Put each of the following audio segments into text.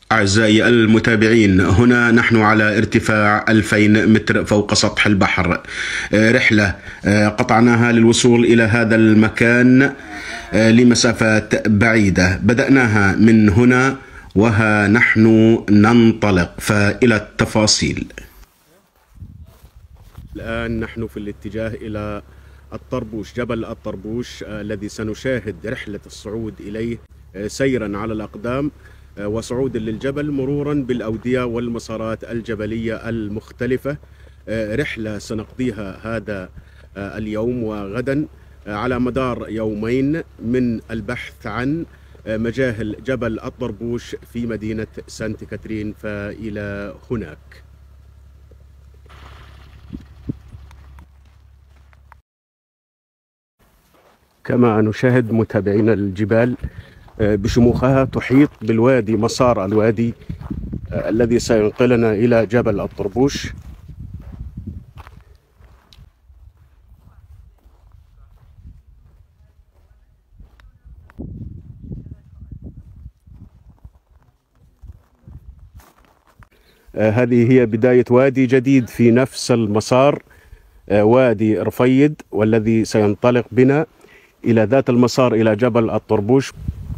أعزائي المتابعين هنا نحن على ارتفاع 2000 متر فوق سطح البحر رحلة قطعناها للوصول إلى هذا المكان لمسافات بعيدة بدأناها من هنا وها نحن ننطلق فإلى التفاصيل الآن نحن في الاتجاه إلى الطربوش جبل الطربوش الذي سنشاهد رحلة الصعود إليه سيرا على الأقدام وصعودا للجبل مرورا بالأودية والمسارات الجبلية المختلفة رحلة سنقضيها هذا اليوم وغدا على مدار يومين من البحث عن مجاهل جبل الطربوش في مدينة سانت كاترين فإلى هناك كما نشاهد متابعين الجبال بشموخها تحيط بالوادي مسار الوادي الذي سينقلنا إلى جبل الطربوش هذه هي بداية وادي جديد في نفس المسار وادي رفيد والذي سينطلق بنا إلى ذات المسار إلى جبل الطربوش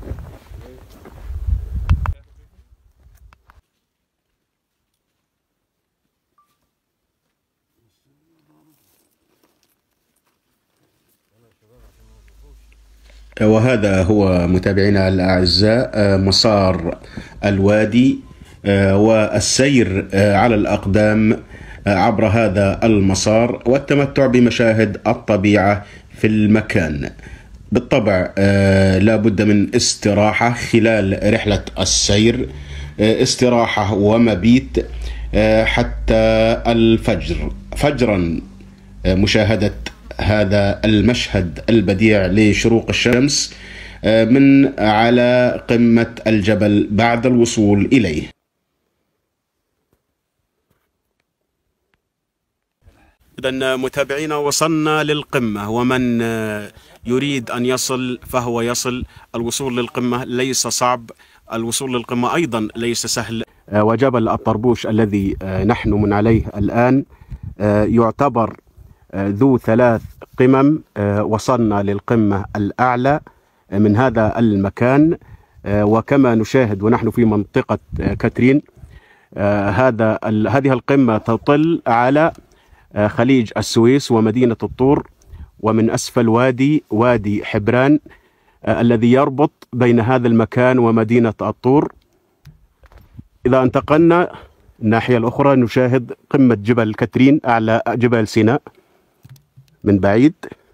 وهذا هو متابعينا الأعزاء مسار الوادي والسير على الأقدام عبر هذا المسار والتمتع بمشاهد الطبيعة في المكان بالطبع لا بد من استراحة خلال رحلة السير استراحة ومبيت حتى الفجر فجرا مشاهدة هذا المشهد البديع لشروق الشمس من على قمة الجبل بعد الوصول إليه إذا متابعينا وصلنا للقمة ومن يريد أن يصل فهو يصل الوصول للقمة ليس صعب الوصول للقمة أيضا ليس سهل وجبل الطربوش الذي نحن من عليه الآن يعتبر ذو ثلاث قمم وصلنا للقمة الأعلى من هذا المكان وكما نشاهد ونحن في منطقة كاترين هذا هذه القمة تطل على خليج السويس ومدينة الطور ومن أسفل وادي وادي حبران الذي يربط بين هذا المكان ومدينة الطور إذا انتقلنا الناحية الأخرى نشاهد قمة جبل كاترين أعلى جبل سيناء من بعيد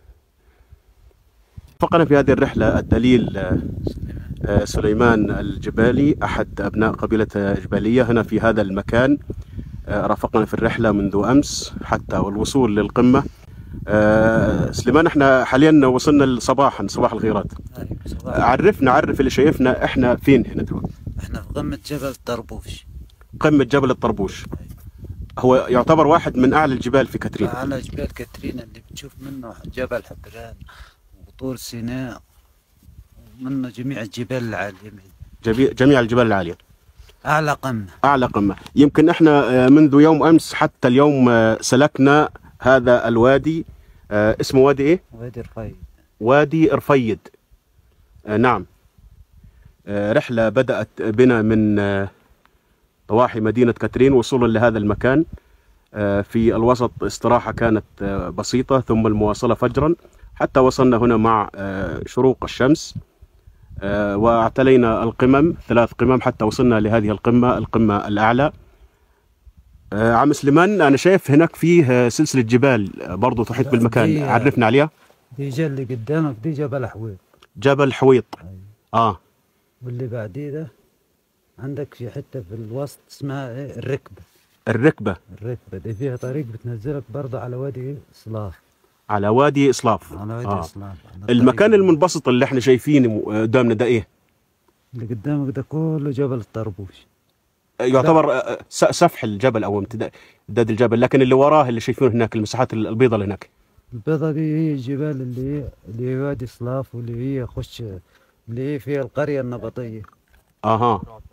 فقنا في هذه الرحلة الدليل سليمان الجبالي أحد أبناء قبيلة جبالية هنا في هذا المكان رافقنا في الرحلة منذ أمس حتى والوصول للقمة سليمان احنا حاليا وصلنا صباحا صباح الخيرات عرفنا عرف اللي شايفنا احنا فين هنا دلوقتي احنا في قمة جبل طربوش قمة جبل الطربوش هو يعتبر واحد من أعلى الجبال في كاترين أعلى جبال كاترين اللي بتشوف منه جبل حبران وطور سيناء ومنه جميع الجبال العالية جميع الجبال العالية أعلى قمة أعلى قمة يمكن احنا منذ يوم أمس حتى اليوم سلكنا هذا الوادي اسمه وادي ايه؟ وادي رفيد وادي رفيد نعم رحلة بدأت بنا من ضواحي مدينة كاترين وصولا لهذا المكان في الوسط استراحة كانت بسيطة ثم المواصلة فجرا حتى وصلنا هنا مع شروق الشمس واعتلينا القمم ثلاث قمم حتى وصلنا لهذه القمة القمة الأعلى عم سليمان أنا شايف هناك فيه سلسلة جبال برضو تحيط بالمكان عرفنا عليها دي جل اللي قدامك دي جبل حويط جبل حويط آه واللي بعديه ده عندك في حتة في الوسط اسمها ايه الركبة الركبة الركبة دي فيها طريق بتنزلك برضه على وادي صلاف على وادي إصلاف على وادي آه. صلاف المكان المنبسط اللي احنا شايفينه قدامنا ده ايه؟ اللي قدامك ده كله جبل الطربوش يعتبر س- سفح الجبل او امتداد امتداد الجبل لكن اللي وراه اللي شايفينه هناك المساحات البيضاء اللي هناك البيضة دي هي الجبال اللي هي اللي هي وادي صلاف واللي هي خش اللي هي فيها القرية النبطية اها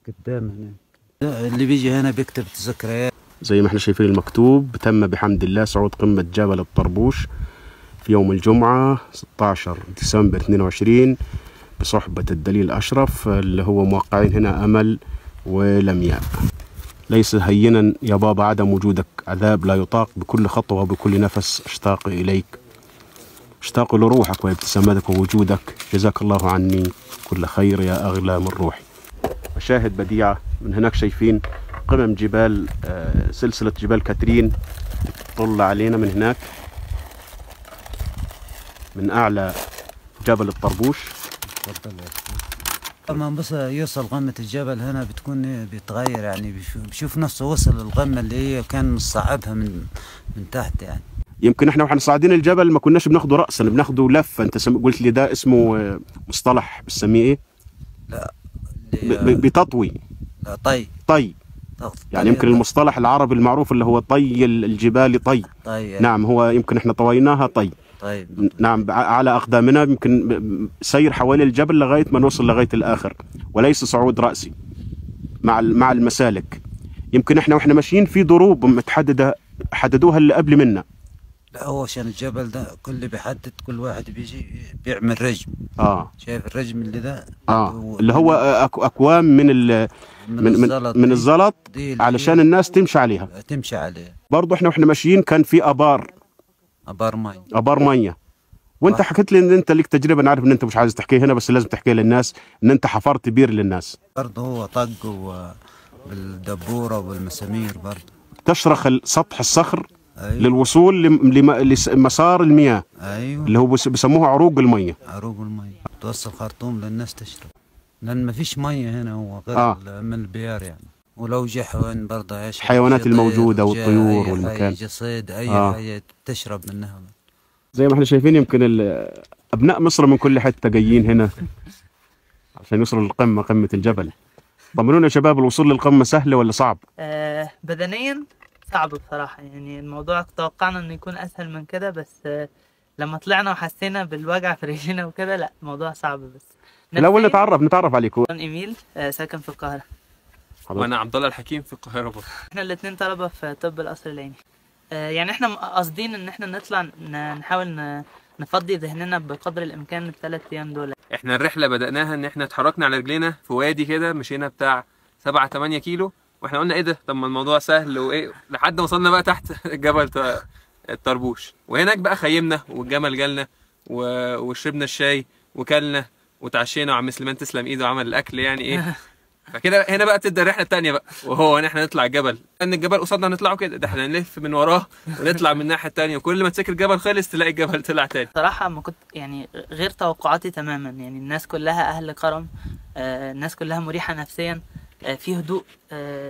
قدام هناك اللي بيجي هنا بيكتب ذكريات زي ما احنا شايفين المكتوب تم بحمد الله صعود قمة جبل الطربوش في يوم الجمعة 16 ديسمبر 22 بصحبة الدليل أشرف اللي هو موقعين هنا أمل ولمياء ليس هينا يا بابا عدم وجودك عذاب لا يطاق بكل خطوة وبكل نفس اشتاق إليك اشتاق لروحك وابتسامتك ووجودك جزاك الله عني كل خير يا أغلى من روحي مشاهد بديعة من هناك شايفين قمم جبال آه، سلسلة جبال كاترين تطل علينا من هناك من أعلى جبل الطربوش تفضل يا أخي. لما بص يوصل قمة الجبل هنا بتكون إيه بيتغير يعني بيشوف, بيشوف نفسه وصل للقمة اللي هي كان مصعبها من من تحت يعني يمكن احنا واحنا صاعدين الجبل ما كناش بناخده رأسا بناخده لفة انت سم... قلت لي ده اسمه آه، مصطلح بنسميه ايه اللي ب... ب... بتطوي لا طي طي ضغط يعني طي- يمكن المصطلح العربي المعروف اللي هو طي الجبال طي طي نعم هو يمكن احنا طويناها طي طيب نعم ب- على أقدامنا يمكن ب- ب- سير حوالي الجبل لغاية ما نوصل لغاية الآخر وليس صعود رأسي مع ال- مع المسالك يمكن احنا واحنا ماشيين في ضروب متحددة حددوها اللي قبل منا لا هو عشان الجبل ده كل بيحدد كل واحد بيجي بيعمل رجم اه شايف الرجم اللي ده اه اللي هو أك- اكوام من ال من من, الزلط من دي- الزلط دي اللي علشان الناس تمشي عليها تمشي عليه برضو احنا واحنا ماشيين كان في ابار ابار مي ابار ميه وانت آه. حكيت لي ان انت ليك تجربه انا عارف ان انت مش عايز تحكيها هنا بس لازم تحكيها للناس ان انت حفرت بير للناس برضه هو طق و- بالدبوره وبالمسامير برضه تشرخ ال- سطح الصخر ايوه للوصول لم- لم- لمسار المياه ايوه اللي هو بس- بسموها عروق الميه عروق المي توصل خرطوم للناس تشرب لان ما فيش ميه هنا هو غير آه. آه. من البيار يعني ولو جه حيوان برضه ايش الحيوانات جه طير، الموجودة جه والطيور أي والمكان. حاجة، جه صيد اي آه. آه. حاجه تشرب منها زي ما احنا شايفين يمكن ال- ابناء مصر من كل حته جايين هنا عشان يوصلوا للقمه قمه الجبل طمنونا يا شباب الوصول للقمه سهل ولا صعب آه بدنيا صعب بصراحة يعني الموضوع توقعنا انه يكون اسهل من كده بس آه لما طلعنا وحسينا بالوجع في رجلينا وكده لا الموضوع صعب بس الاول نفسياً، نتعرف نتعرف عليكم أنا ايميل آه ساكن في القاهرة وانا عبد الله الحكيم في القاهره برضه احنا الاتنين طلبة في طب القصر العيني آه يعني احنا قاصدين ان احنا نطلع ن- نحاول ن- نفضي ذهننا بقدر الامكان الثلاث ايام دول احنا الرحله بدأناها ان احنا اتحركنا على رجلينا في وادي كده مشينا بتاع 7 8 كيلو واحنا قلنا ايه ده طب ما الموضوع سهل وايه لحد ما وصلنا بقى تحت جبل ت- الطربوش وهناك بقى خيمنا والجمل جالنا و- وشربنا الشاي وكلنا وتعشينا وعم سليمان تسلم ايده وعمل الاكل يعني ايه فكده هنا بقى تبدا الرحله التانيه بقى وهو ان احنا نطلع الجبل ان الجبل قصادنا نطلعه كده ده احنا نلف من وراه ونطلع من الناحيه التانيه وكل ما تسكر الجبل خلص تلاقي الجبل طلع تاني صراحة ما كنت يعني غير توقعاتي تماما يعني الناس كلها أهل كرم آه الناس كلها مريحة نفسيا آه في هدوء آه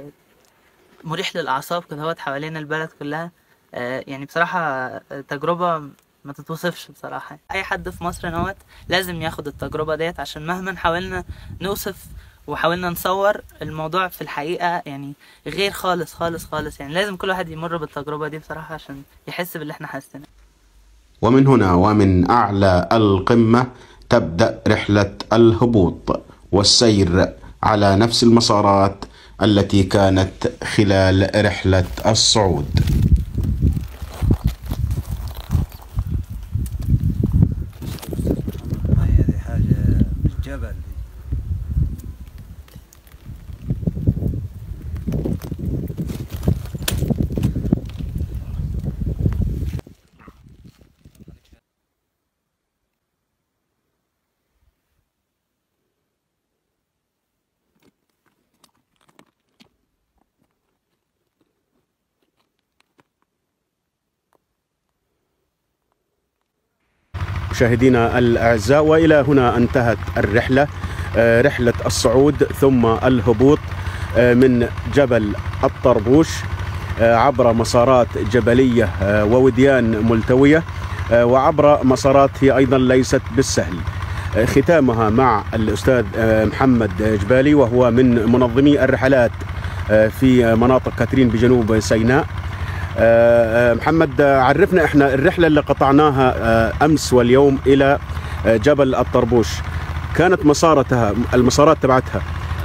مريح للأعصاب كده هوت حوالين البلد كلها آه يعني بصراحة آه، تجربة ما تتوصفش بصراحة أي حد في مصر نوت لازم ياخد التجربة ديت عشان مهما حاولنا نوصف وحاولنا نصور الموضوع في الحقيقة يعني غير خالص خالص خالص يعني لازم كل واحد يمر بالتجربة دي بصراحة عشان يحس باللي احنا حاسينه ومن هنا ومن أعلى القمة تبدأ رحلة الهبوط والسير على نفس المسارات التي كانت خلال رحلة الصعود المية دي حاجة من الجبل دي مشاهدينا الأعزاء وإلى هنا انتهت الرحلة آه، رحلة الصعود ثم الهبوط آه، من جبل الطربوش آه، عبر مسارات جبلية آه، ووديان ملتوية آه، وعبر مسارات هي أيضا ليست بالسهل آه، ختامها مع الأستاذ آه، محمد جبالي وهو من منظمي الرحلات آه، في مناطق كاترين بجنوب سيناء آه، آه، محمد آه، عرفنا احنا الرحله اللي قطعناها آه، امس واليوم الى آه، جبل الطربوش كانت مسارتها المسارات تبعتها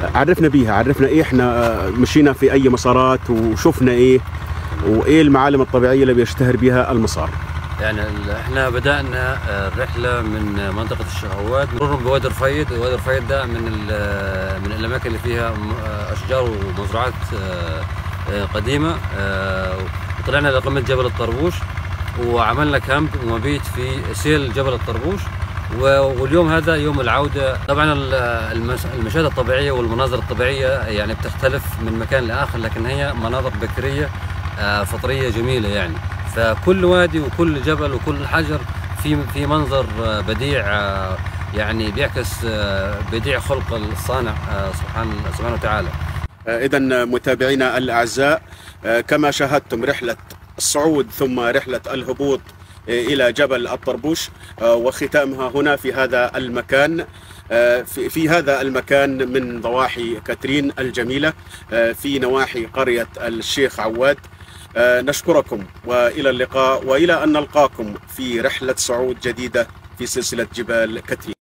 عرفنا بيها عرفنا ايه احنا آه، مشينا في اي مسارات وشفنا ايه وايه المعالم الطبيعيه اللي بيشتهر بها المسار يعني ال- احنا بدأنا آه، الرحلة من منطقة الشهوات مرورا بوادي رفيد، وادي رفيد ده من ال- من الأماكن اللي فيها م- آه، أشجار ومزروعات آه، آه، قديمة آه، وطلعنا لقمة جبل الطربوش وعملنا كامب ومبيت في سيل جبل الطربوش و- واليوم هذا يوم العودة طبعا ال- المس- المشاهد الطبيعية والمناظر الطبيعية يعني بتختلف من مكان لآخر لكن هي مناظر بكرية آه، فطرية جميلة يعني فكل وادي وكل جبل وكل حجر في في منظر آه، بديع آه، يعني بيعكس آه، بديع خلق الصانع آه، سبحان سبحانه وتعالى إذا متابعينا الأعزاء آه، كما شاهدتم رحلة الصعود ثم رحلة الهبوط آه، إلى جبل الطربوش آه، وختامها هنا في هذا المكان آه، في في هذا المكان من ضواحي كاترين الجميلة آه، في نواحي قرية الشيخ عواد آه، نشكركم وإلى اللقاء وإلى أن نلقاكم في رحلة صعود جديدة في سلسلة جبال كاترين